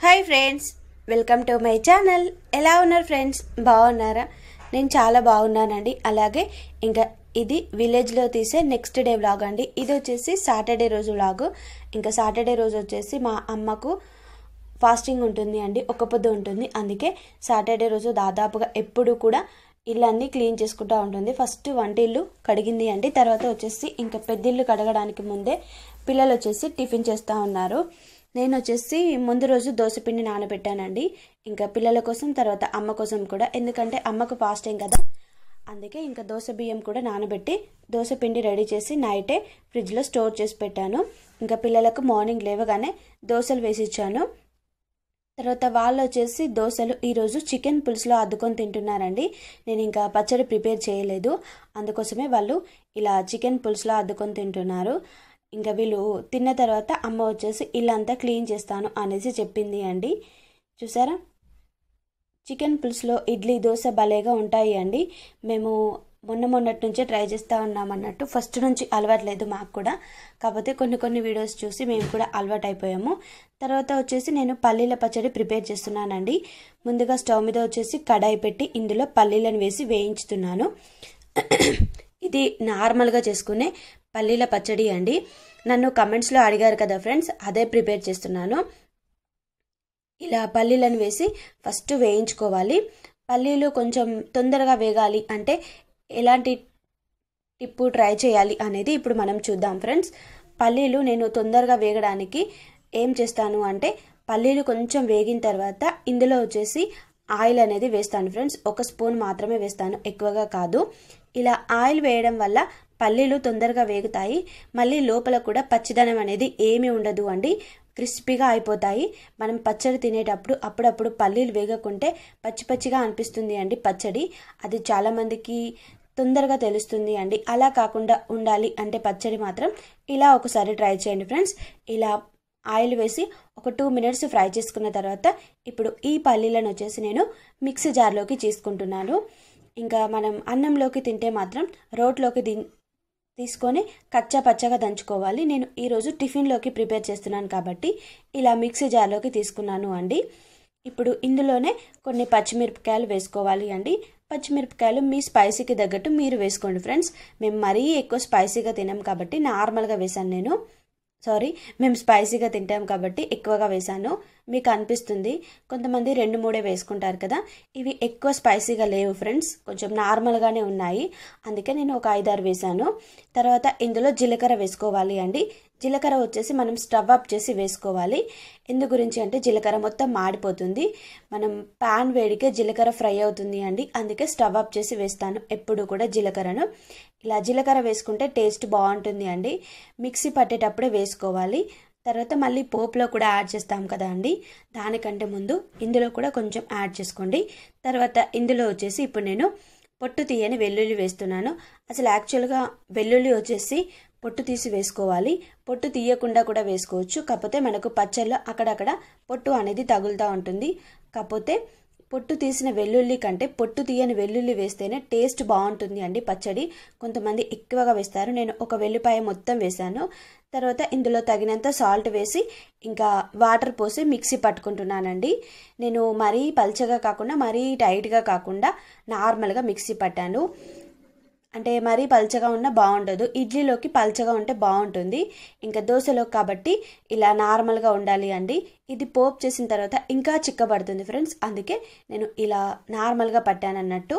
Hi friends welcome to my channel ఎలా ఉన్నారు friends బాగున్నారా నేను చాలా బాగున్నానండి అలాగే ఇంకా ఇది విలేజ్లో తీసే నెక్స్ట్ డే వ్లాగ్ అండి ఇది వచ్చేసి సాటర్డే రోజు వ్లాగ్ ఇంకా సాటర్డే రోజు వచ్చేసి మా అమ్మకు ఫాస్టింగ్ ఉంటుంది అండి ఒక పొద్దు ఉంటుంది అందుకే సాటర్డే రోజు దాదాపుగా ఎప్పుడు కూడా ఇల్లన్నీ క్లీన్ చేసుకుంటూ ఉంటుంది ఫస్ట్ వంటిల్లు కడిగింది అండి తర్వాత వచ్చేసి ఇంకా పెద్దిల్లు కడగడానికి ముందే పిల్లలు వచ్చేసి టిఫిన్ చేస్తూ ఉన్నారు నేను వచ్చేసి ముందు రోజు దోశపిండి నానబెట్టానండి ఇంకా పిల్లల కోసం తర్వాత అమ్మ కోసం కూడా ఎందుకంటే అమ్మకు ఫాస్టింగ్ కదా అందుకే ఇంకా దోశ బియ్యం కూడా నానబెట్టి దోశ పిండి రెడీ చేసి నైటే ఫ్రిడ్జ్లో స్టోర్ చేసి పెట్టాను ఇంకా పిల్లలకు మార్నింగ్ లేవగానే దోశలు వేసి ఇచ్చాను తర్వాత వాళ్ళు వచ్చేసి దోశలు ఈరోజు చికెన్ పులుసులో అద్దుకొని తింటున్నారండి నేను ఇంకా పచ్చడి ప్రిపేర్ చేయలేదు అందుకోసమే వాళ్ళు ఇలా చికెన్ పులుసులో అద్దుకొని తింటున్నారు ఇంకా వీళ్ళు తిన్న తర్వాత అమ్మ వచ్చేసి ఇల్లంతా క్లీన్ చేస్తాను అనేసి చెప్పింది అండి చూసారా చికెన్ పులుసులో ఇడ్లీ దోశ భలేగా ఉంటాయి అండి మేము మొన్న మొన్నటి నుంచే ట్రై చేస్తూ ఉన్నాం అన్నట్టు ఫస్ట్ నుంచి అలవాట్లేదు మాకు కూడా కాకపోతే కొన్ని కొన్ని వీడియోస్ చూసి మేము కూడా అలవాటు అయిపోయాము తర్వాత వచ్చేసి నేను పల్లీల పచ్చడి ప్రిపేర్ చేస్తున్నానండి ముందుగా స్టవ్ మీద వచ్చేసి కడాయి పెట్టి ఇందులో పల్లీలను వేసి వేయించుతున్నాను ఇది నార్మల్గా చేసుకునే పల్లీల పచ్చడి అండి నన్ను కమెంట్స్లో అడిగారు కదా ఫ్రెండ్స్ అదే ప్రిపేర్ చేస్తున్నాను ఇలా పల్లీలను వేసి ఫస్ట్ వేయించుకోవాలి పల్లీలు కొంచెం తొందరగా వేగాలి అంటే ఎలాంటి టిప్పు ట్రై చేయాలి అనేది ఇప్పుడు మనం చూద్దాం ఫ్రెండ్స్ పల్లీలు నేను తొందరగా వేగడానికి ఏం చేస్తాను అంటే పల్లీలు కొంచెం వేగిన తర్వాత ఇందులో వచ్చేసి ఆయిల్ అనేది వేస్తాను ఫ్రెండ్స్ ఒక స్పూన్ మాత్రమే వేస్తాను ఎక్కువగా కాదు ఇలా ఆయిల్ వేయడం వల్ల పల్లీలు తొందరగా వేగుతాయి మళ్ళీ లోపల కూడా పచ్చిదనం అనేది ఏమీ ఉండదు అండి క్రిస్పీగా అయిపోతాయి మనం పచ్చడి తినేటప్పుడు అప్పుడప్పుడు పల్లీలు వేగకుంటే పచ్చి పచ్చిగా అనిపిస్తుంది అండి పచ్చడి అది చాలామందికి తొందరగా తెలుస్తుంది అండి అలా కాకుండా ఉండాలి అంటే పచ్చడి మాత్రం ఇలా ఒకసారి ట్రై చేయండి ఫ్రెండ్స్ ఇలా ఆయిల్ వేసి ఒక టూ మినిట్స్ ఫ్రై చేసుకున్న తర్వాత ఇప్పుడు ఈ పల్లీలను వచ్చేసి నేను మిక్సీ జార్లోకి తీసుకుంటున్నాను ఇంకా మనం అన్నంలోకి తింటే మాత్రం రోట్లోకి ది తీసుకొని కచ్చా పచ్చగా దంచుకోవాలి నేను ఈరోజు టిఫిన్లోకి ప్రిపేర్ చేస్తున్నాను కాబట్టి ఇలా మిక్సీ జార్లోకి తీసుకున్నాను అండి ఇప్పుడు ఇందులోనే కొన్ని పచ్చిమిరపకాయలు వేసుకోవాలి అండి పచ్చిమిరపకాయలు మీ స్పైసీకి తగ్గట్టు మీరు వేసుకోండి ఫ్రెండ్స్ మేము మరీ ఎక్కువ స్పైసీగా తినాం కాబట్టి నార్మల్గా వేసాను నేను సారీ మేము స్పైసీగా తింటాం కాబట్టి ఎక్కువగా వేసాను మీకు అనిపిస్తుంది కొంతమంది రెండు మూడే వేసుకుంటారు కదా ఇవి ఎక్కువ స్పైసీగా లేవు ఫ్రెండ్స్ కొంచెం నార్మల్గానే ఉన్నాయి అందుకే నేను ఒక ఐదారు వేసాను తర్వాత ఇందులో జీలకర్ర వేసుకోవాలి అండి జీలకర్ర వచ్చేసి మనం స్టవ్ అప్ చేసి వేసుకోవాలి ఎందు గురించి అంటే జీలకర్ర మొత్తం మాడిపోతుంది మనం ప్యాన్ వేడికే జీలకర్ర ఫ్రై అవుతుంది అండి అందుకే స్టవ్ అప్ చేసి వేస్తాను ఎప్పుడు కూడా జీలకర్రను ఇలా జీలకర్ర వేసుకుంటే టేస్ట్ బాగుంటుంది అండి మిక్సీ పట్టేటప్పుడే వేసుకోవాలి తర్వాత మళ్ళీ పోపులో కూడా యాడ్ చేస్తాం కదా అండి దానికంటే ముందు ఇందులో కూడా కొంచెం యాడ్ చేసుకోండి తర్వాత ఇందులో వచ్చేసి ఇప్పుడు నేను పొట్టు తీయని వెల్లుల్లి వేస్తున్నాను అసలు యాక్చువల్గా వెల్లుల్లి వచ్చేసి పొట్టు తీసి వేసుకోవాలి పొట్టు తీయకుండా కూడా వేసుకోవచ్చు కాకపోతే మనకు పచ్చళ్ళలో అక్కడక్కడ పొట్టు అనేది తగులుతూ ఉంటుంది కాకపోతే పొట్టు తీసిన వెల్లుల్లి కంటే పొట్టు తీయని వెల్లుల్లి వేస్తేనే టేస్ట్ బాగుంటుంది అండి పచ్చడి కొంతమంది ఎక్కువగా వేస్తారు నేను ఒక వెల్లిపాయ మొత్తం వేశాను తర్వాత ఇందులో తగినంత సాల్ట్ వేసి ఇంకా వాటర్ పోసి మిక్సీ పట్టుకుంటున్నానండి నేను మరీ పల్చగా కాకుండా మరీ టైట్గా కాకుండా నార్మల్గా మిక్సీ పట్టాను అంటే మరీ పల్చగా ఉన్నా బాగుండదు ఇడ్లీలోకి పల్చగా ఉంటే బాగుంటుంది ఇంకా దోశలో కాబట్టి ఇలా నార్మల్గా ఉండాలి అండి ఇది పోపు చేసిన తర్వాత ఇంకా చిక్కబడుతుంది ఫ్రెండ్స్ అందుకే నేను ఇలా నార్మల్గా పట్టాను అన్నట్టు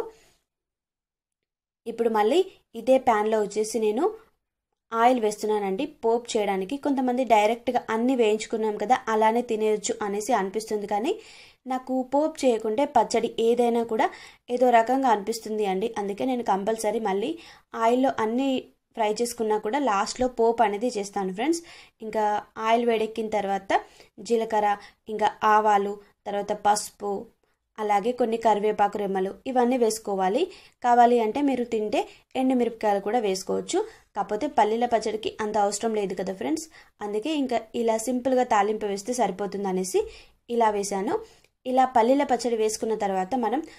ఇప్పుడు మళ్ళీ ఇదే ప్యాన్లో వచ్చేసి నేను ఆయిల్ వేస్తున్నానండి పోప్ చేయడానికి కొంతమంది డైరెక్ట్గా అన్నీ వేయించుకున్నాం కదా అలానే తినేయచ్చు అనేసి అనిపిస్తుంది కానీ నాకు పోప్ చేయకుంటే పచ్చడి ఏదైనా కూడా ఏదో రకంగా అనిపిస్తుంది అండి అందుకే నేను కంపల్సరీ మళ్ళీ ఆయిల్లో అన్నీ ఫ్రై చేసుకున్నా కూడా లాస్ట్లో పోప్ అనేది చేస్తాను ఫ్రెండ్స్ ఇంకా ఆయిల్ వేడెక్కిన తర్వాత జీలకర్ర ఇంకా ఆవాలు తర్వాత పసుపు అలాగే కొన్ని కరివేపాకు రెమ్మలు ఇవన్నీ వేసుకోవాలి కావాలి అంటే మీరు తింటే ఎండుమిరపకాయలు కూడా వేసుకోవచ్చు కాకపోతే పల్లీల పచ్చడికి అంత అవసరం లేదు కదా ఫ్రెండ్స్ అందుకే ఇంకా ఇలా సింపుల్గా తాలింపు వేస్తే సరిపోతుంది అనేసి ఇలా వేసాను ఇలా పల్లీల పచ్చడి వేసుకున్న తర్వాత మనం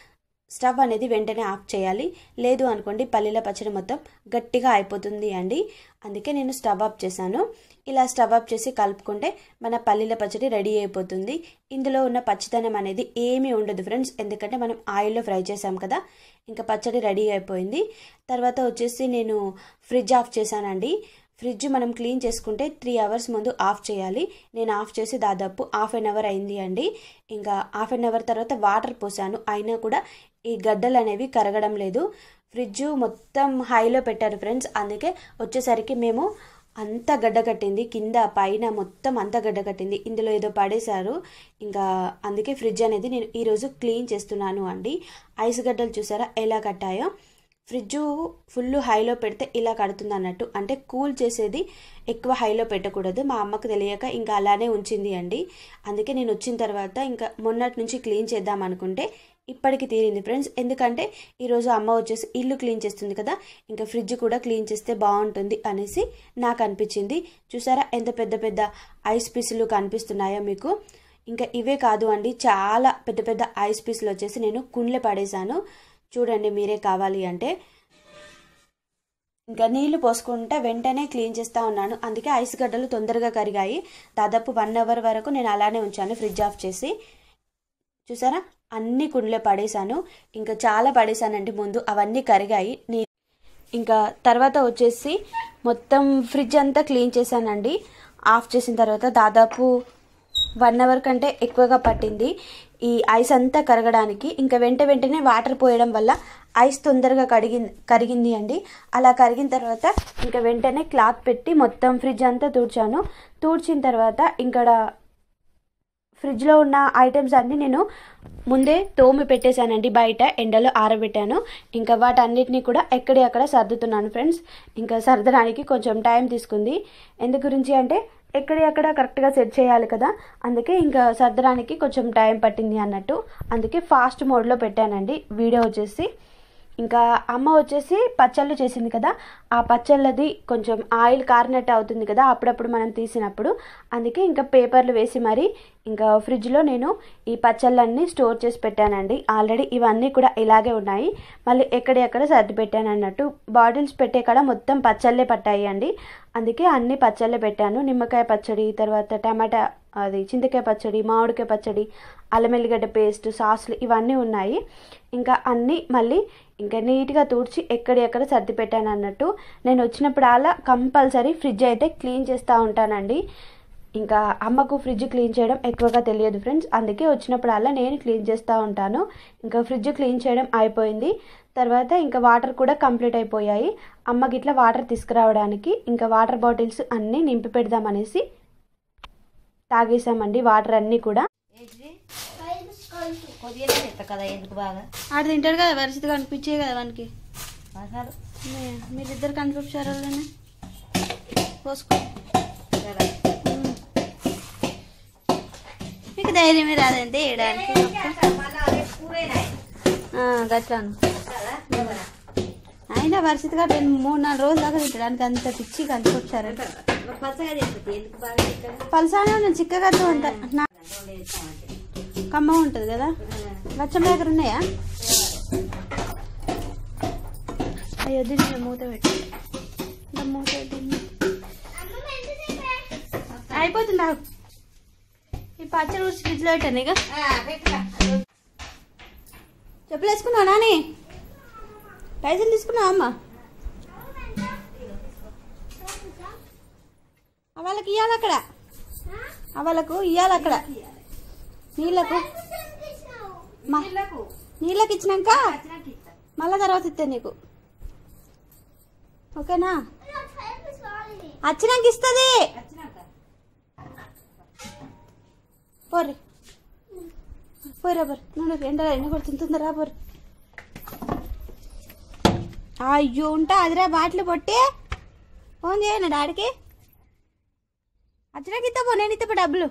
స్టవ్ అనేది వెంటనే ఆఫ్ చేయాలి లేదు అనుకోండి పల్లీల పచ్చడి మొత్తం గట్టిగా అయిపోతుంది అండి అందుకే నేను స్టవ్ ఆఫ్ చేశాను ఇలా స్టవ్ ఆఫ్ చేసి కలుపుకుంటే మన పల్లీల పచ్చడి రెడీ అయిపోతుంది ఇందులో ఉన్న పచ్చిదనం అనేది ఏమీ ఉండదు ఫ్రెండ్స్ ఎందుకంటే మనం ఆయిల్లో ఫ్రై చేసాం కదా ఇంకా పచ్చడి రెడీ అయిపోయింది తర్వాత వచ్చేసి నేను ఫ్రిడ్జ్ ఆఫ్ చేశానండి ఫ్రిడ్జ్ మనం క్లీన్ చేసుకుంటే త్రీ అవర్స్ ముందు ఆఫ్ చేయాలి నేను ఆఫ్ చేసి దాదాపు హాఫ్ అన్ అవర్ అయింది అండి ఇంకా హాఫ్ అన్ అవర్ తర్వాత వాటర్ పోసాను అయినా కూడా ఈ గడ్డలు అనేవి కరగడం లేదు ఫ్రిడ్జ్ మొత్తం హైలో పెట్టారు ఫ్రెండ్స్ అందుకే వచ్చేసరికి మేము అంత గడ్డ కట్టింది కింద పైన మొత్తం అంత గడ్డ కట్టింది ఇందులో ఏదో పడేశారు ఇంకా అందుకే ఫ్రిడ్జ్ అనేది నేను ఈరోజు క్లీన్ చేస్తున్నాను అండి ఐస్ గడ్డలు చూసారా ఎలా కట్టాయో ఫ్రిడ్జ్ ఫుల్ హైలో పెడితే ఇలా కడుతుంది అన్నట్టు అంటే కూల్ చేసేది ఎక్కువ హైలో పెట్టకూడదు మా అమ్మకు తెలియక ఇంకా అలానే ఉంచింది అండి అందుకే నేను వచ్చిన తర్వాత ఇంకా మొన్నటి నుంచి క్లీన్ చేద్దాం అనుకుంటే ఇప్పటికి తీరింది ఫ్రెండ్స్ ఎందుకంటే ఈరోజు అమ్మ వచ్చేసి ఇల్లు క్లీన్ చేస్తుంది కదా ఇంకా ఫ్రిడ్జ్ కూడా క్లీన్ చేస్తే బాగుంటుంది అనేసి నాకు అనిపించింది చూసారా ఎంత పెద్ద పెద్ద ఐస్ పీసులు కనిపిస్తున్నాయో మీకు ఇంకా ఇవే కాదు అండి చాలా పెద్ద పెద్ద ఐస్ పీసులు వచ్చేసి నేను కుండ్లే పడేశాను చూడండి మీరే కావాలి అంటే ఇంకా నీళ్లు పోసుకుంటే వెంటనే క్లీన్ చేస్తూ ఉన్నాను అందుకే ఐస్ గడ్డలు తొందరగా కరిగాయి దాదాపు వన్ అవర్ వరకు నేను అలానే ఉంచాను ఫ్రిడ్జ్ ఆఫ్ చేసి చూసారా అన్ని కుండ్లే పడేశాను ఇంకా చాలా పడేశానండి ముందు అవన్నీ కరిగాయి నీ ఇంకా తర్వాత వచ్చేసి మొత్తం ఫ్రిడ్జ్ అంతా క్లీన్ చేశానండి ఆఫ్ చేసిన తర్వాత దాదాపు వన్ అవర్ కంటే ఎక్కువగా పట్టింది ఈ ఐస్ అంతా కరగడానికి ఇంకా వెంట వెంటనే వాటర్ పోయడం వల్ల ఐస్ తొందరగా కడిగి కరిగింది అండి అలా కరిగిన తర్వాత ఇంకా వెంటనే క్లాత్ పెట్టి మొత్తం ఫ్రిడ్జ్ అంతా తూడ్చాను తూడ్చిన తర్వాత ఇక్కడ ఫ్రిడ్జ్లో ఉన్న ఐటమ్స్ అన్నీ నేను ముందే తోమి పెట్టేశానండి బయట ఎండలో ఆరబెట్టాను ఇంకా వాటన్నిటిని కూడా ఎక్కడి అక్కడ సర్దుతున్నాను ఫ్రెండ్స్ ఇంకా సర్దడానికి కొంచెం టైం తీసుకుంది ఎందు గురించి అంటే ఎక్కడి అక్కడ కరెక్ట్గా సెట్ చేయాలి కదా అందుకే ఇంకా సర్దడానికి కొంచెం టైం పట్టింది అన్నట్టు అందుకే ఫాస్ట్ మోడ్లో పెట్టానండి వీడియో వచ్చేసి ఇంకా అమ్మ వచ్చేసి పచ్చళ్ళు చేసింది కదా ఆ పచ్చళ్ళది కొంచెం ఆయిల్ కారినట్టు అవుతుంది కదా అప్పుడప్పుడు మనం తీసినప్పుడు అందుకే ఇంకా పేపర్లు వేసి మరి ఇంకా ఫ్రిడ్జ్లో నేను ఈ పచ్చళ్ళన్నీ స్టోర్ చేసి పెట్టానండి ఆల్రెడీ ఇవన్నీ కూడా ఇలాగే ఉన్నాయి మళ్ళీ ఎక్కడెక్కడ సర్ది పెట్టాను అన్నట్టు బాటిల్స్ పెట్టే కాడ మొత్తం పచ్చళ్ళే పట్టాయి అండి అందుకే అన్ని పచ్చళ్ళే పెట్టాను నిమ్మకాయ పచ్చడి తర్వాత టమాటా అది చింతకాయ పచ్చడి మామిడికాయ పచ్చడి అల్లం ఎల్లిగడ్డ పేస్ట్ సాసులు ఇవన్నీ ఉన్నాయి ఇంకా అన్నీ మళ్ళీ ఇంకా నీట్గా తుడిచి ఎక్కడెక్కడ సర్ది పెట్టాను అన్నట్టు నేను వచ్చినప్పుడు అలా కంపల్సరీ ఫ్రిడ్జ్ అయితే క్లీన్ చేస్తూ ఉంటానండి ఇంకా అమ్మకు ఫ్రిడ్జ్ క్లీన్ చేయడం ఎక్కువగా తెలియదు ఫ్రెండ్స్ అందుకే వచ్చినప్పుడు అలా నేను క్లీన్ చేస్తూ ఉంటాను ఇంకా ఫ్రిడ్జ్ క్లీన్ చేయడం అయిపోయింది తర్వాత ఇంకా వాటర్ కూడా కంప్లీట్ అయిపోయాయి అమ్మకి ఇట్లా వాటర్ తీసుకురావడానికి ఇంకా వాటర్ బాటిల్స్ అన్నీ నింపి పెడదామనేసి తాగేసామండి వాటర్ అన్నీ కూడా కొద్దిగా చెప్తా కదా ఎందుకు బాగా ఆడ తింటాడు కదా వరిసిది కనిపించే కదా వానికి మసాలు మీరిద్దరు కనిపించారు పోసుకో సరే మీకు ధైర్యమే రాదంటే వేయడానికి గట్లాను అయినా వరిసిది కాబట్టి మూడు నాలుగు రోజులు దాకా తిట్టడానికి అంత పిచ్చి కనిపించారు పచ్చగా చెప్తుంది ఎందుకు బాగా చెప్తాను పలసానే నేను చిక్కగా ఉంటా నా కమ్మ ఉంటుంది కదా లచ్చం దగ్గర ఉన్నాయా అయ్యో దీన్ని మూత పెట్టి ఇంకా మూత దీన్ని అయిపోతుంది ఆగు. ఈ పచ్చడి ఊసి ఫ్రిడ్జ్లో పెట్టాను ఇక చెప్పులు వేసుకున్నావు నాని పైసలు తీసుకున్నావా అమ్మ ఆ వాళ్ళకి ఇవ్వాలి అక్కడ ఆ వాళ్ళకు ఇవ్వాలి అక్కడ నీళ్ళకు మా నీళ్ళకి ఇచ్చినాక మళ్ళా తర్వాత ఇస్తా నీకు ఓకేనా వచ్చినాక ఇస్తుంది పోర్రి పోయిరా బర్ నువ్వు ఎండ ఎండ కొడుతుందా రా పోరు అయ్యో ఉంటా అదిరా బాటిల్ పొట్టి ఫోన్ చేయను డాడీకి వచ్చినాక ఇస్తా పో నేను ఇస్తా పో డబ్బులు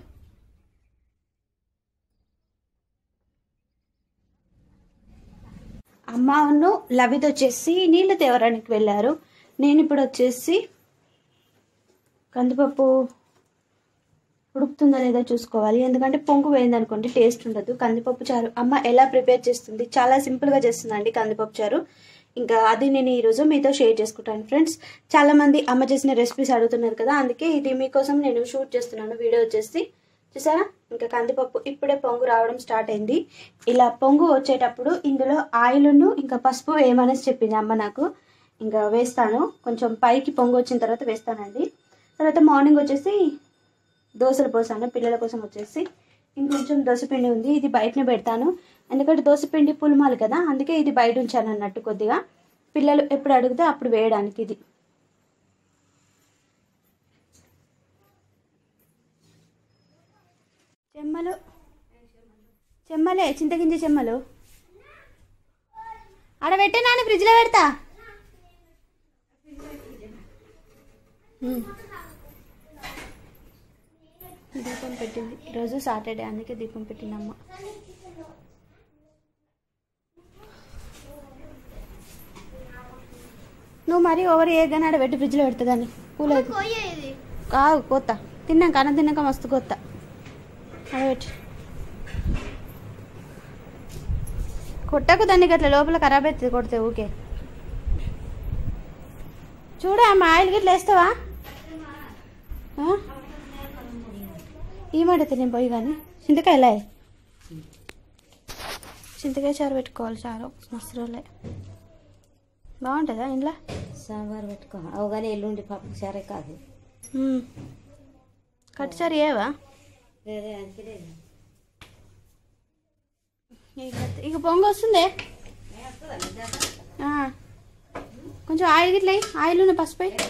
అమ్మను లవిత్ వచ్చేసి నీళ్ళు తేవడానికి వెళ్ళారు నేను ఇప్పుడు వచ్చేసి కందిపప్పు ఉడుకుతుందా లేదా చూసుకోవాలి ఎందుకంటే పొంగు వేయింది అనుకోండి టేస్ట్ ఉండదు కందిపప్పు చారు అమ్మ ఎలా ప్రిపేర్ చేస్తుంది చాలా సింపుల్గా చేస్తుందండి కందిపప్పు చారు ఇంకా అది నేను ఈరోజు మీతో షేర్ చేసుకుంటాను ఫ్రెండ్స్ చాలామంది అమ్మ చేసిన రెసిపీస్ అడుగుతున్నారు కదా అందుకే ఇది మీకోసం నేను షూట్ చేస్తున్నాను వీడియో వచ్చేసి చూసారా ఇంకా కందిపప్పు ఇప్పుడే పొంగు రావడం స్టార్ట్ అయింది ఇలా పొంగు వచ్చేటప్పుడు ఇందులో ఆయిల్ను ఇంకా పసుపు వేయమనేసి చెప్పింది అమ్మ నాకు ఇంకా వేస్తాను కొంచెం పైకి పొంగు వచ్చిన తర్వాత వేస్తానండి తర్వాత మార్నింగ్ వచ్చేసి దోశలు పోసాను పిల్లల కోసం వచ్చేసి ఇంకొంచెం దోశపిండి ఉంది ఇది బయటనే పెడతాను ఎందుకంటే దోశపిండి పులిమాలు కదా అందుకే ఇది బయట ఉంచాను అన్నట్టు కొద్దిగా పిల్లలు ఎప్పుడు అడిగితే అప్పుడు వేయడానికి ఇది చెమ్మలు చెమ్మలే చింతగింజ చెమ్మలు ఆడ పెట్టే నాన్న ఫ్రిడ్జ్లో పెడతా ఉమ్. దీపం పెట్టింది ఈరోజు సాటర్డే అందుకే దీపం పెట్టింది అమ్మ నువ్వు మరీ ఓవర్ ఏ కానీ ఆడ పెట్టి ఫ్రిడ్జ్లో పెడుతుందని కూలేదు కాదు కొత్త తిన్నాక అన్నం తిన్నాక మస్తు కొత్త అదే పెట్టి కొట్టకు దాన్ని అట్లా లోపల ఖరాబ్ అవుతుంది కొడితే ఊకే చూడు అమ్మ ఆయిల్ గిట్ల వేస్తావా ఆ? ఈ మాట నేను పోయి కానీ చింతకాయలే చింతకాయ చారు పెట్టుకోవాలి చారు మస్తు రోజులే బాగుంటుందా ఇంట్లో సాంబార్ పెట్టుకో అవు కానీ ఎల్లుండి పప్పు సరే కాదు కట్టు చారు ఏవా వేరే అందుకే లేదు. ఇక ఇక పొంగు వస్తుందే ఆ. కొంచెం ఆయిల్ గిట్ల వేయి. ఆయిల్ ఉన్న పసుపు వేయి.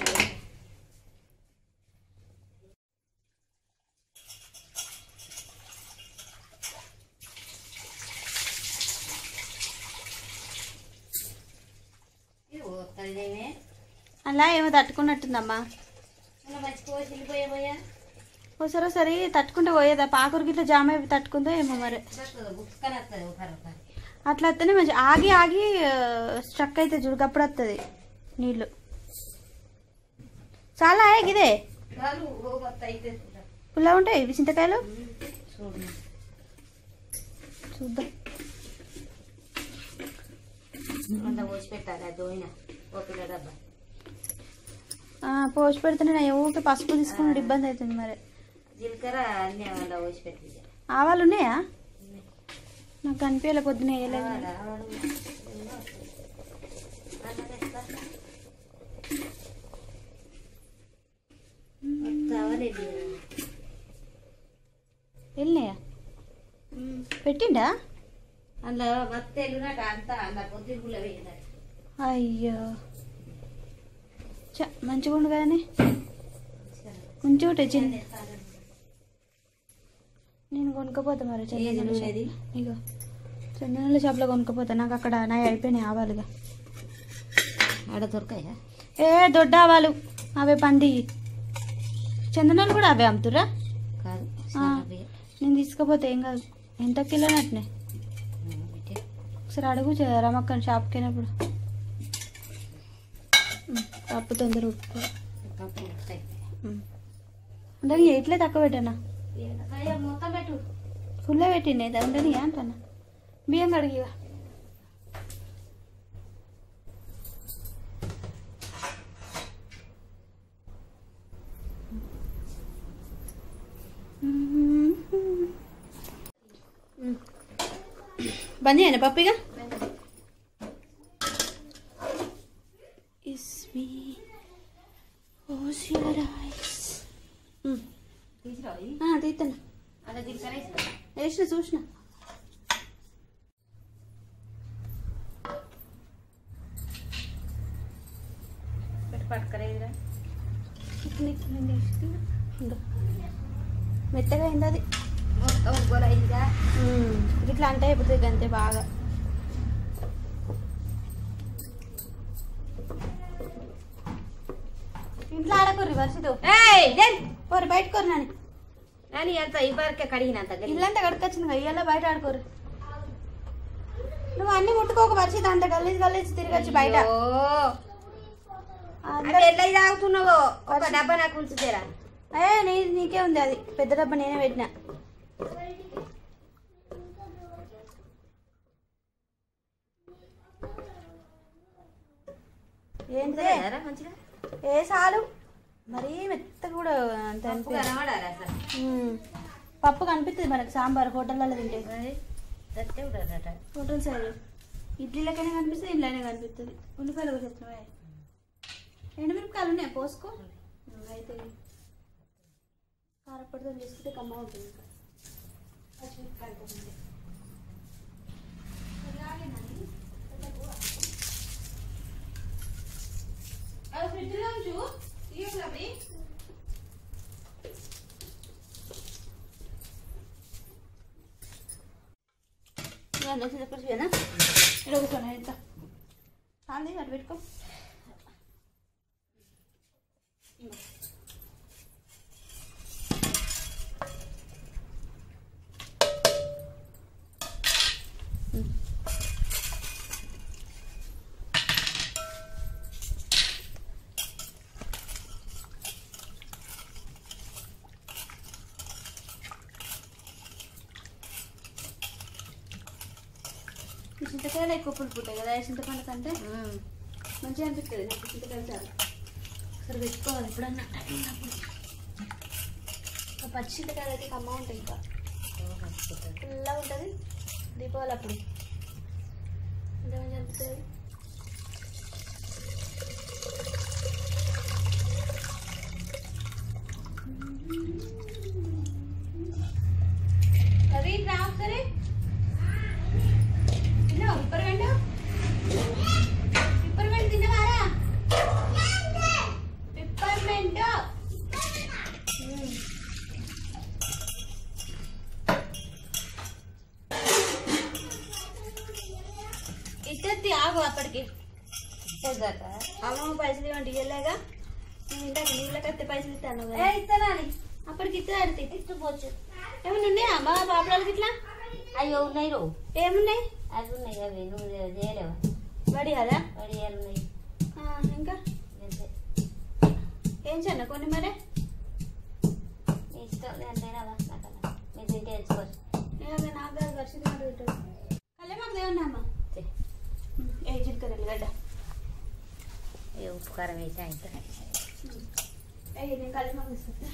ఇది పోతుందేమే అలా ఏమో తట్టుకున్నట్టుందమ్మా అలా మంచి పోయి వెళ్ళిపోయా పోయా ఒకసారి ఒకసారి తట్టుకుంటే పోయేదా పాకూరు గిట్ల జామ అయిపోయి తట్టుకుందో ఏమో మరి బుక్స్ కానీ వస్తుంది ఒకరు ఒకరు అట్లా వస్తేనే మంచి ఆగి ఆగి స్ట్రక్ అయితే చూడు అప్పుడు వస్తుంది నీళ్ళు చాలా ఆయా ఇదే కాదు ఓ మొత్తం అయితే పుల్ల ఉంటాయి ఇవి చింతకాయలు చూడు చూద్దాం అంత పోసి పెట్టాలి అది పోయినా ఓ పిల్ల డబ్బా ఆ, పోసి పెడితేనే నా ఊరికి పసుపు తీసుకుని ఇబ్బంది అవుతుంది మరి జీలకర్ర అన్నీ అలా పోసి పెట్టి ఆవాలు ఉన్నాయా నాకు కనిపించలే పొద్దున వేయలేదు వెళ్ళినాయా పెట్టిండా అందులో మొత్తం వెళ్ళినాక అంతా అందులో పొద్దున్న పుల్ల వేయాలి అయ్యో చ మంచిగా ఉండు కదనే మంచిగా ఉంటాయి చిన్న నేను కొనుక్కపోతా మరి ఏది చందనాల నూనెది? షాప్. ఇగో చందనాల షాప్లో కొనుక్కపోతా నాకు అక్కడ నా అయిపోయినాయి ఆవాలుగా ఆడ దొరకాయా ఏ దొడ్డ ఆవాలు అవే పంది చందనాలు కూడా అవే అమ్ముతురా కాదు ఆ. నేను తీసుకపోతే ఏం కాదు ఎంత కిలో నట్నే ఒకసారి అడుగు చే- రమక్కని షాప్కి వెళ్ళినప్పుడు ఉమ్, పప్పు తొందర ఉప్పు అంటే ఎట్లే తక్కువ పెట్టానా మొత్తం పెట్టు ఫుల్లే పెట్టిండే ఉండని అంటానా బియ్యం కడిగిగా బంద్ చేయనా పప్పిగా ఇస్మి ఓస్ యువర్ ఐస్ తీసుకురావు తీస్తాను అలా జీలకర్ర వేసుకో వేసిన చూసిన పెట్టి పట్టుకరేదిరా ఇందో. మెత్తగా అయింది అది మొత్తం గోల అయిందిగా ఇట్లా అంటే అయిపోతుంది అంతే బాగా ఇంట్లో ఆడకూర్రి వర్షితో ఏయ్ దెన్ పోరు బయట కోరు నాని అని ఎంత ఇవరకే కడిగినంత గలీజ్. ఇల్లంతా కడుకొచ్చింది ఇయ్యాల బయట ఆడుకోరు నువ్వు అన్ని ముట్టుకోక వర్షిత అంత గలీజ్ గలీజ్ తిరగచ్చు బయట అయ్యో. అందరూ- అంటే ఎట్లా తాగుతున్నావో ఒక డబ్బా నాకు ఉంచుతారా ఏ నీ నీకే ఉంది అది పెద్ద డబ్బా నేనే పెట్టిన ఏంటిదే తిన్నారా మంచిగా ఏ చాలు మరీ మెత్తగా కూడా అంత పప్పు అనిపించదు. కనబడాలి అసలు మ్మ్. పప్పు కనిపిస్తుంది మనకు సాంబార్ హోటళ్ళలో తింటే మరి గట్టే ఉండదట హోటల్ సైడ్ ఇడ్లీలకైనా కనిపిస్తుంది ఇంట్లోనే కనిపిస్తుంది ఉల్లిపాయలు కూడా చెప్తున్నావా ఎండుమిరపకాయలు ఉన్నాయి పోసుకో మ్మ్, అయితే కారపొడితో తీసుకుంటే కమ్మ ఉంటుంది ఇంకా. పచ్చిమిరపకాయలు కూడా ఉంటాయి. అది ఫ్రిడ్జ్లో ఉంచు తీయకు అవి. ఇవన్నీ వచ్చి దగ్గర చేయనా ఇక్కడ కూర్చోనా ఎంత చాలు అటు పెట్టుకో ఈ చింతకాయలు ఎక్కువ పులుపు ఉంటాయి కదా ఈ చింతపండు కంటే మంచిగా అనిపిస్తుంది నాకు చింతకాయలు చాలా సరే పెట్టుకోవాలి ఎప్పుడన్నా ఆ పచ్చి చింతకాయలు అయితే కమ్మ ఉంటాయి ఇంకా ఫుల్గా ఉంటుంది దీపావళి అప్పుడు ఎంత మంచిగా అనిపిస్తుంది రవి రా ఒకసారి తిన్నావా పిప్పర్మెంట్ పిప్పర్మెంట్ తిన్నవారా పిప్పర్మెంట్ ఇద్దరిది ఆగు అప్పటికి చేద్దాక అమ్మమ్మ పైసలు ఇవ్వండి ఇవ్వలేగా నేను ఇందాక నీళ్ళ కత్తి పైసలు ఇస్తాను ఏ ఇస్తానా అప్పటికి ఇస్తాను ఇష్టపోవచ్చు ఏమైనా ఉన్నాయా అమ్మ పాపడాలకి ఇట్లా అయ్యో ఉన్నాయి రో ఏమున్నాయి అవి ఉన్నాయి అవి నువ్వు చేయలేవా వడి కదా వడియాలు ఉన్నాయి ఆ, ఇంకా అంతే ఏం చెన్న కొన్ని మరే నీ ఇష్టం ఎంతైనా వా నాకన్నా మీరు తింటే తెచ్చుకోవచ్చు ఇక నాకు కాదు వర్షం మాట పెట్టాడు కళ్ళే మాకు లేవన్నా అమ్మ తే. ఏ జీలకర్ర ఎల్లిగడ్డ ఏ ఉప్పు కారం వేసి అయితే ఏ నేను కళ్ళే మాకు ఇస్తా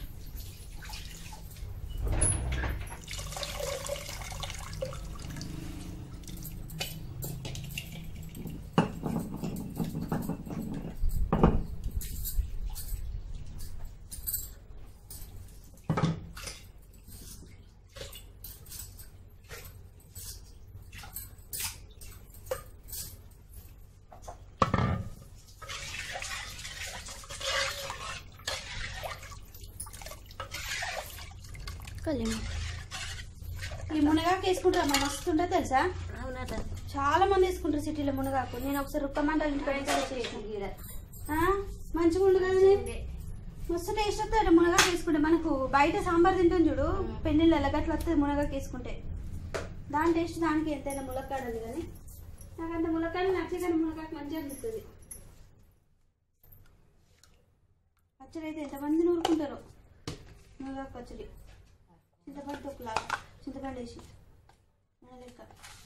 కళ్యాణ్ ఈ మునగాకు వేసుకుంటారు మస్తు ఉంటుంది తెలుసా అవునట చాలా మంది వేసుకుంటారు సిటీలో మునగాకు నేను ఒకసారి రుక్కమంటారు ఇంటికి ఈడ. మంచిగా ఉండు కదా నేను మస్తు టేస్ట్ వస్తుంది మునగాకు వేసుకుంటే మనకు బయట సాంబార్ తింటాం చూడు పెళ్ళిళ్ళు ఎలగట్లు వస్తుంది మునగాకు వేసుకుంటే దాని టేస్ట్ దానికి ఎంతైనా ములక్కాడదు కానీ నాకు అంత ములక్కాడ నచ్చే కానీ మునగాకు మంచిగా అనిపిస్తుంది పచ్చడి అయితే ఎంతమంది నూరుకుంటారో మునగాకు పచ్చడి చింతపండు తొక్కులాగా చింతపండు వేసి మన లెక్క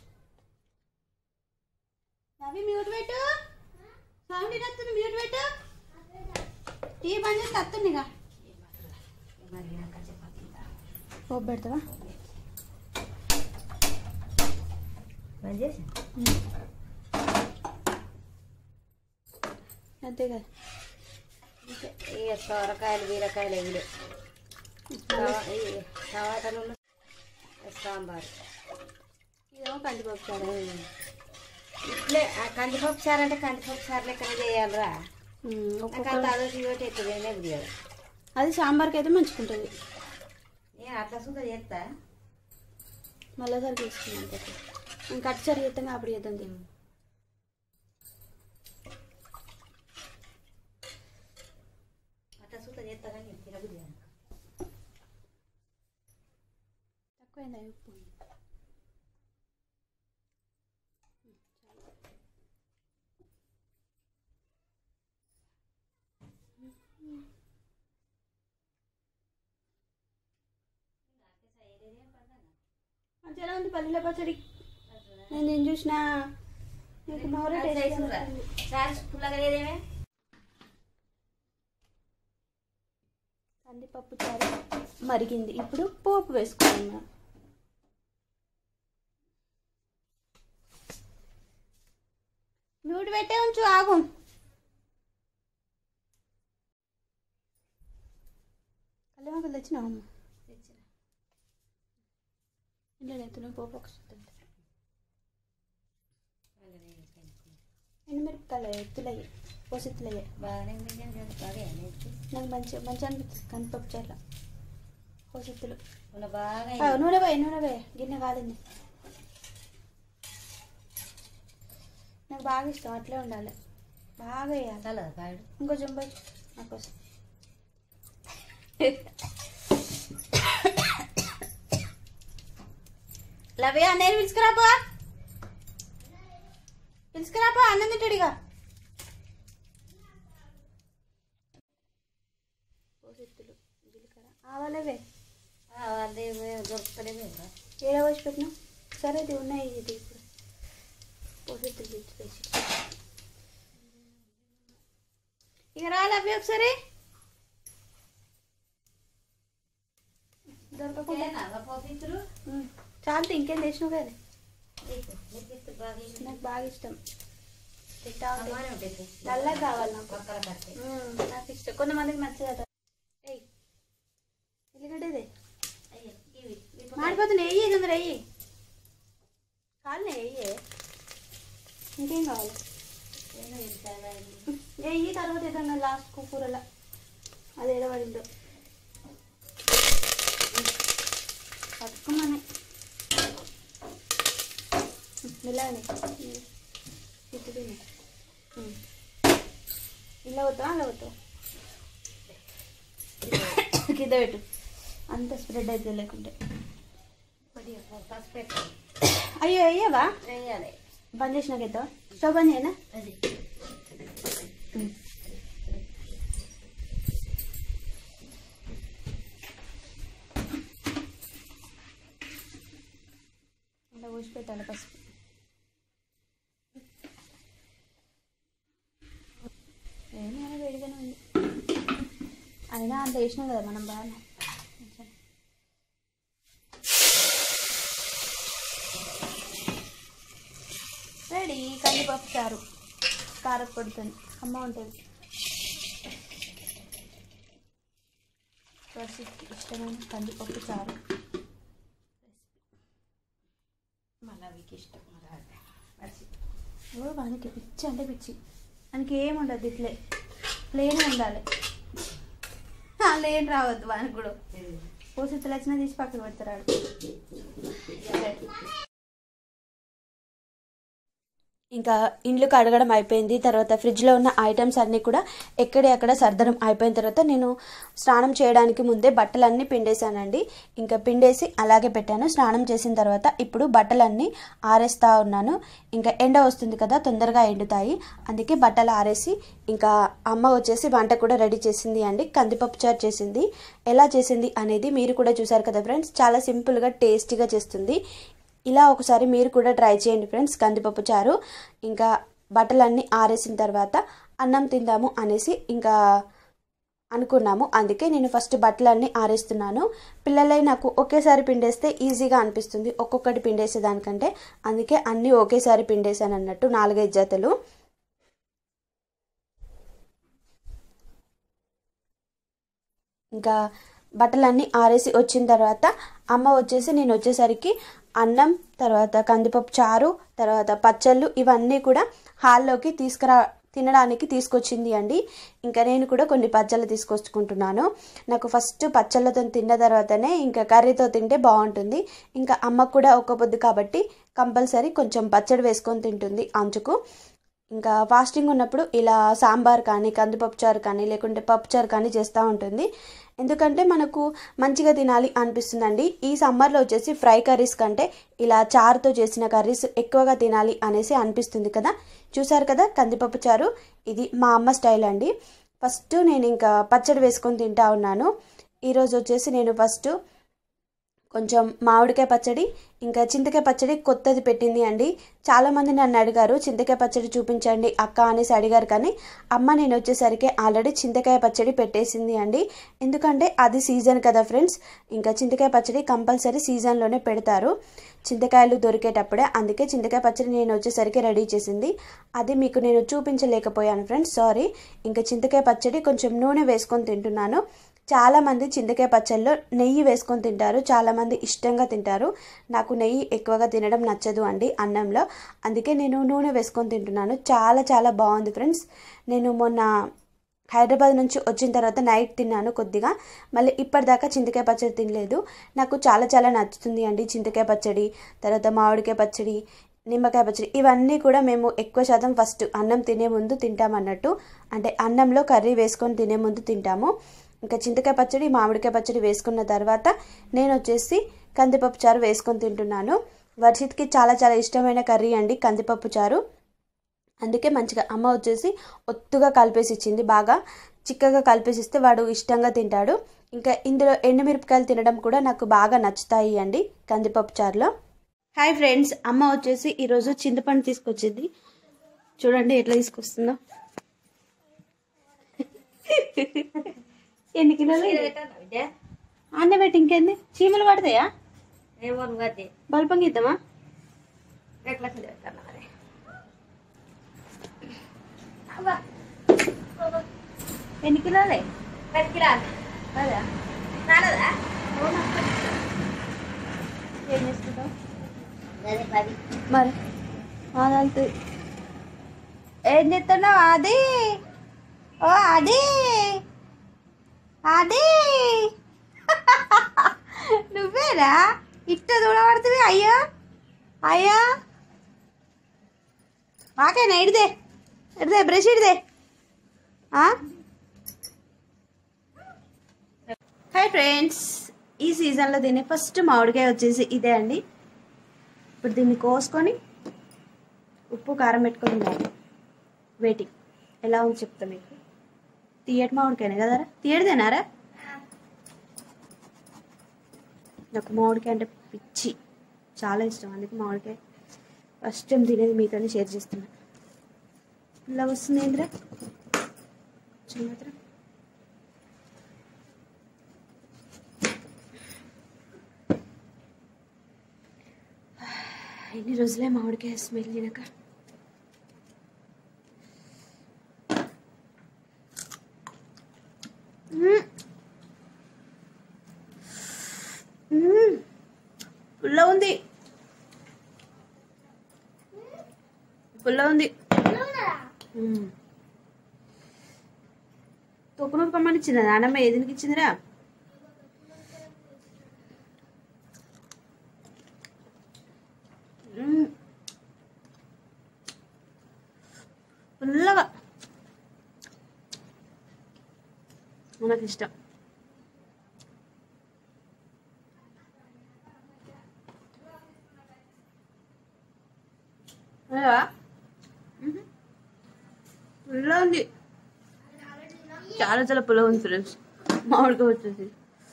అవి మ్యూట్ పెట్టు సౌండ్ వస్తుంది మ్యూట్ పెట్టు టీ బంద్ చేసి వస్తుంది ఇక మరి నాకు చపాతీ. పోపు పెడతావా బంద్ చేసి అంతే కదా ఇక సొరకాయలు బీరకాయలు ఇవి టమాటాలు సాంబార్ ఇదేమో కందిపప్పు చారు ఇట్లే ఆ కందిపప్పు చారు అంటే కందిపప్పు చారు లెక్కనే చేయాలిరా ఉమ్, నాకు ఒక్కొక్క అంత ఆలోచన ఇవ్వటి ఎక్కువ తినలేదు కదా అది సాంబార్కి అయితే మంచుకుంటుంది నేను అట్లా సుందర చేస్తా మళ్ళీ సరికి వేసుకున్నాం అంతే ఇంకా కట్ సరి చేస్తాం అప్పుడు చేద్దాం తిని అట్లా సుందర చేస్తా కానీ తినబుద్ధి కాదు. తక్కువైందా ఉప్పు ఇంకెలా ఉంది పల్లీల పచ్చడి నేను నేను చూసిన నీకు నోరే టేస్ట్ సారీ పుల్లగా లేదేమే కందిపప్పు చారు మరిగింది ఇప్పుడు పోపు వేసుకోవాలి మనం నూనె పెట్టే ఉంచు ఆగు కళ్యాణకు తెచ్చినావు అమ్మ ఇంట్లో ఎత్తున పోపు ఒక ఎండుమిరపకాయలు ఎత్తులయ్యి పోసెత్తులయ్యి బాగానే ఉంది కానీ అది బాగా అనేది నాకు మంచి మంచిగా అనిపిస్తుంది కందిపప్పు చారులో పోసెత్తులు ఉన్న బాగా ఆ, నూనె పోయి నూనె పోయి గిన్నె కాలింది నాకు బాగా ఇష్టం అట్లే ఉండాలి బాగా వేయాలి చాలా కాయడు ఇంకొంచెం పోయి నాకోసం లవే అన్నయ్య పిలుచుకురాపో పిలుచుకురాపో అన్నం తింటాడుగా పోసెత్తులు జీలకర్ర ఆవాలవే అదే దొరుకుతలేదు ఏడా వచ్చి పెట్టినా సరే ఇది ఉన్నాయి ఇది ఇప్పుడు పోసెత్తులు తెచ్చి తెచ్చి ఇక రాలే అవి ఒకసారి దొరకకుండా పోపిస్తురు ఉమ్, చాలు ఇంకేం తెచ్చినావు కదా బాగా ఇష్టం. నాకు బాగా ఇష్టం తింటా ఉంటే. బాగానే ఉంటుంది నల్లగా కావాలి నాకు పక్కన కట్టే ఉమ్, నాకు ఇష్టం కొంతమందికి నచ్చదట ఏయ్ ఎల్లిగడ్డదే అయ్యో ఇవి ఇవి మాడిపోతుంది వెయ్యి తొందర వెయ్యి కాలనే వెయ్యి ఇంకేం కావాలి ఏమో ఇది చాలా ఇది. వెయ్యి తర్వాత ఏదన్నా లాస్ట్ కూరల అది ఏదో పడిందో పట్టుకున్నాను మెల్లగానే తిట్టుకుని ఇలా వద్దా అలా వద్దా కింద పెట్టు అంత స్ప్రెడ్ అయితే లేకుంటే కొద్దిగా పసుపు పెట్టాలి అయ్యో అయ్యవా వేయాలి బంద్ చేసినాకైతే స్టవ్ బంద్ చేయనా అది ఇలా ఊసి పెట్టాలి పసుపు ఏమైనా వేడిగానే ఉంది అయినా అంత వేసినాం కదా మనం బాగా రెడీ కందిపప్పు చారు కారపొడితోని అమ్మ ఉంటుంది ప్రసిద్ధికి ఇష్టమైన కందిపప్పు చారు మళ్ళీ అవికి ఇష్టం మళ్ళీ మర్చి ఓ వానికి పిచ్చి అంటే పిచ్చి వానికి ఏం ఉండదు ఇట్లే ప్లేన్ ఉండాలి ఆ, లేన్ రావద్దు వానికి కూడా పోసెత్తులు వచ్చినా తీసి పక్కన పెడతాడు ఇంకా ఇండ్లు కడగడం అయిపోయింది తర్వాత ఫ్రిడ్జ్లో ఉన్న ఐటమ్స్ అన్నీ కూడా ఎక్కడే అక్కడ సర్దడం అయిపోయిన తర్వాత నేను స్నానం చేయడానికి ముందే బట్టలన్నీ పిండేశానండి ఇంకా పిండేసి అలాగే పెట్టాను స్నానం చేసిన తర్వాత ఇప్పుడు బట్టలన్నీ ఆరేస్తా ఉన్నాను ఇంకా ఎండ వస్తుంది కదా తొందరగా ఎండుతాయి అందుకే బట్టలు ఆరేసి ఇంకా అమ్మ వచ్చేసి వంట కూడా రెడీ చేసింది అండి కందిపప్పు చారు చేసింది ఎలా చేసింది అనేది మీరు కూడా చూసారు కదా ఫ్రెండ్స్ చాలా సింపుల్గా టేస్టీగా చేస్తుంది ఇలా ఒకసారి మీరు కూడా ట్రై చేయండి ఫ్రెండ్స్ కందిపప్పు చారు ఇంకా బట్టలన్నీ ఆరేసిన తర్వాత అన్నం తిందాము అనేసి ఇంకా అనుకున్నాము అందుకే నేను ఫస్ట్ బట్టలన్నీ ఆరేస్తున్నాను పిల్లలై నాకు ఒకేసారి పిండేస్తే ఈజీగా అనిపిస్తుంది ఒక్కొక్కటి పిండేసే దానికంటే అందుకే అన్నీ ఒకేసారి పిండేశాను అన్నట్టు నాలుగైదు జతలు ఇంకా బట్టలన్నీ ఆరేసి వచ్చిన తర్వాత అమ్మ వచ్చేసి నేను వచ్చేసరికి అన్నం తర్వాత కందిపప్పు చారు తర్వాత పచ్చళ్ళు ఇవన్నీ కూడా హాల్లోకి తీసుకురా తినడానికి తీసుకొచ్చింది అండి ఇంకా నేను కూడా కొన్ని పచ్చళ్ళు తీసుకొచ్చుకుంటున్నాను నాకు ఫస్ట్ పచ్చళ్ళతో తిన్న తర్వాతనే ఇంకా కర్రీతో తింటే బాగుంటుంది ఇంకా అమ్మకు కూడా ఒక పొద్దు కాబట్టి కంపల్సరీ కొంచెం పచ్చడి వేసుకొని తింటుంది అంచుకు ఇంకా ఫాస్టింగ్ ఉన్నప్పుడు ఇలా సాంబార్ కానీ కందిపప్పు చారు కానీ లేకుంటే పప్పు చారు కానీ చేస్తూ ఉంటుంది ఎందుకంటే మనకు మంచిగా తినాలి అనిపిస్తుందండి ఈ సమ్మర్లో వచ్చేసి ఫ్రై కర్రీస్ కంటే ఇలా చారుతో చేసిన కర్రీస్ ఎక్కువగా తినాలి అనేసి అనిపిస్తుంది కదా చూసారు కదా కందిపప్పు చారు ఇది మా అమ్మ స్టైల్ అండి ఫస్ట్ నేను ఇంకా పచ్చడి వేసుకొని తింటా ఉన్నాను ఈరోజు వచ్చేసి నేను ఫస్ట్ కొంచెం మామిడికాయ పచ్చడి ఇంకా చింతకాయ పచ్చడి కొత్తది పెట్టింది అండి చాలామంది నన్ను అడిగారు చింతకాయ పచ్చడి చూపించండి అక్క అనేసి అడిగారు కానీ అమ్మ నేను వచ్చేసరికి ఆల్రెడీ చింతకాయ పచ్చడి పెట్టేసింది అండి ఎందుకంటే అది సీజన్ కదా ఫ్రెండ్స్ ఇంకా చింతకాయ పచ్చడి కంపల్సరీ సీజన్లోనే పెడతారు చింతకాయలు దొరికేటప్పుడే అందుకే చింతకాయ పచ్చడి నేను వచ్చేసరికి రెడీ చేసింది అది మీకు నేను చూపించలేకపోయాను ఫ్రెండ్స్ సారీ ఇంకా చింతకాయ పచ్చడి కొంచెం నూనె వేసుకొని తింటున్నాను చాలామంది చింతకాయ పచ్చళ్ళలో నెయ్యి వేసుకొని తింటారు చాలామంది ఇష్టంగా తింటారు నాకు నెయ్యి ఎక్కువగా తినడం నచ్చదు అండి అన్నంలో అందుకే నేను నూనె వేసుకొని తింటున్నాను చాలా చాలా బాగుంది ఫ్రెండ్స్ నేను మొన్న హైదరాబాద్ నుంచి వచ్చిన తర్వాత నైట్ తిన్నాను కొద్దిగా మళ్ళీ ఇప్పటిదాకా చింతకాయ పచ్చడి తినలేదు నాకు చాలా చాలా నచ్చుతుంది అండి చింతకాయ పచ్చడి తర్వాత మామిడికాయ పచ్చడి నిమ్మకాయ పచ్చడి ఇవన్నీ కూడా మేము ఎక్కువ శాతం ఫస్ట్ అన్నం తినే ముందు తింటాం అన్నట్టు అంటే అన్నంలో కర్రీ వేసుకొని తినే ముందు తింటాము ఇంకా చింతకాయ పచ్చడి మామిడికాయ పచ్చడి వేసుకున్న తర్వాత నేను వచ్చేసి కందిపప్పు చారు వేసుకొని తింటున్నాను వర్షిత్కి చాలా చాలా ఇష్టమైన కర్రీ అండి కందిపప్పు చారు అందుకే మంచిగా అమ్మ వచ్చేసి ఒత్తుగా కలిపేసి ఇచ్చింది బాగా చిక్కగా కలిపేసి ఇస్తే వాడు ఇష్టంగా తింటాడు ఇంకా ఇందులో ఎండుమిరపకాయలు తినడం కూడా నాకు బాగా నచ్చుతాయి అండి కందిపప్పు చారులో హాయ్ ఫ్రెండ్స్ అమ్మ వచ్చేసి ఈరోజు చింతపండు తీసుకొచ్చింది చూడండి ఎట్లా తీసుకొస్తుందో ఎన్ని కిలోలు ఇది? విద్య అన్న పెట్టి ఇంకేంది చీమలు పడతాయా ఏమో గది బల్పం గీద్దామా ఎట్లా తిరుగుతాను మరి ఎన్ని కిలోలే పట్టుకురా అదా రాలేదా ఏం చేసుకుంటావు అదే పది మరి అదంతే ఏం చేస్తున్నావు అది ఓ అది అది నువ్వేరా ఇట్ట చూడబడుతుంది అయ్యో అయ్యో మాకేనా ఇడిదే ఇడిదే బ్రష్ ఇడిదే హాయ్ ఫ్రెండ్స్ ఈ సీజన్లో తినే ఫస్ట్ మామిడికాయ వచ్చేసి ఇదే అండి ఇప్పుడు దీన్ని కోసుకొని ఉప్పు కారం పెట్టుకొని తినాలి వెయిటింగ్ ఎలా ఉంది చెప్తా మీకు తీయటి మామిడికాయనే కదరా తీయటిదేనారా నాకు మామిడికాయ అంటే పిచ్చి చాలా ఇష్టం అందుకే మామిడికాయ ఫస్ట్ టైం తినేది మీతోనే షేర్ చేస్తున్నా ఇలా వస్తుంది ఏంద్రా కొంచెం మాత్రం ఎన్ని రోజులే మామిడికాయ స్మెల్ తినక మ్మ్. మ్మ్. పుల్ల ఉంది పుల్ల ఉంది మ్మ్. తొక్కునూరు కమ్మని ఇచ్చిందా నానమ్మ ఏదినికి ఇచ్చిందిరా మ్మ్. పుల్లగా నాకు ఇష్టం అలా పుల్ల ఉంది చాలా చాలా పుల్ల ఉంది ఫ్రెండ్స్ మామిడికాయ వచ్చేసి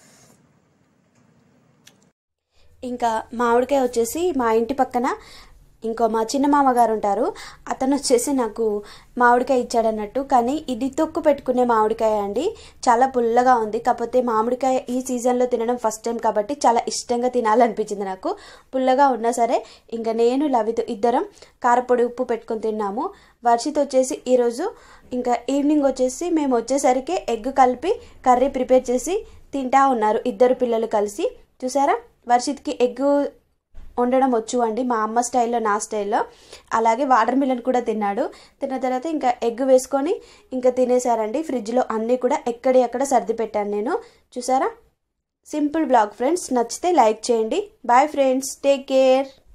ఇంకా మామిడికాయ వచ్చేసి మా ఇంటి పక్కన ఇంకో మా చిన్న మామగారు ఉంటారు అతను వచ్చేసి నాకు మామిడికాయ ఇచ్చాడన్నట్టు కానీ ఇది తొక్కు పెట్టుకునే మామిడికాయ అండి చాలా పుల్లగా ఉంది కాకపోతే మామిడికాయ ఈ సీజన్లో తినడం ఫస్ట్ టైం కాబట్టి చాలా ఇష్టంగా తినాలనిపించింది నాకు పుల్లగా ఉన్నా సరే ఇంకా నేను లవితో ఇద్దరం కారపొడి ఉప్పు పెట్టుకొని తిన్నాము వర్షిత్ వచ్చేసి ఈరోజు ఇంకా ఈవినింగ్ వచ్చేసి మేము వచ్చేసరికి ఎగ్ కలిపి కర్రీ ప్రిపేర్ చేసి తింటా ఉన్నారు ఇద్దరు పిల్లలు కలిసి చూసారా వర్షిత్కి ఎగ్ వండడం వచ్చు అండి మా అమ్మ స్టైల్లో నా స్టైల్లో అలాగే వాటర్ మిలన్ కూడా తిన్నాడు తిన్న తర్వాత ఇంకా ఎగ్ వేసుకొని ఇంకా తినేసారండి ఫ్రిడ్జ్లో అన్నీ కూడా ఎక్కడి ఎక్కడ సర్ది పెట్టాను నేను చూసారా సింపుల్ బ్లాగ్ ఫ్రెండ్స్ నచ్చితే లైక్ చేయండి బాయ్ ఫ్రెండ్స్ టేక్ కేర్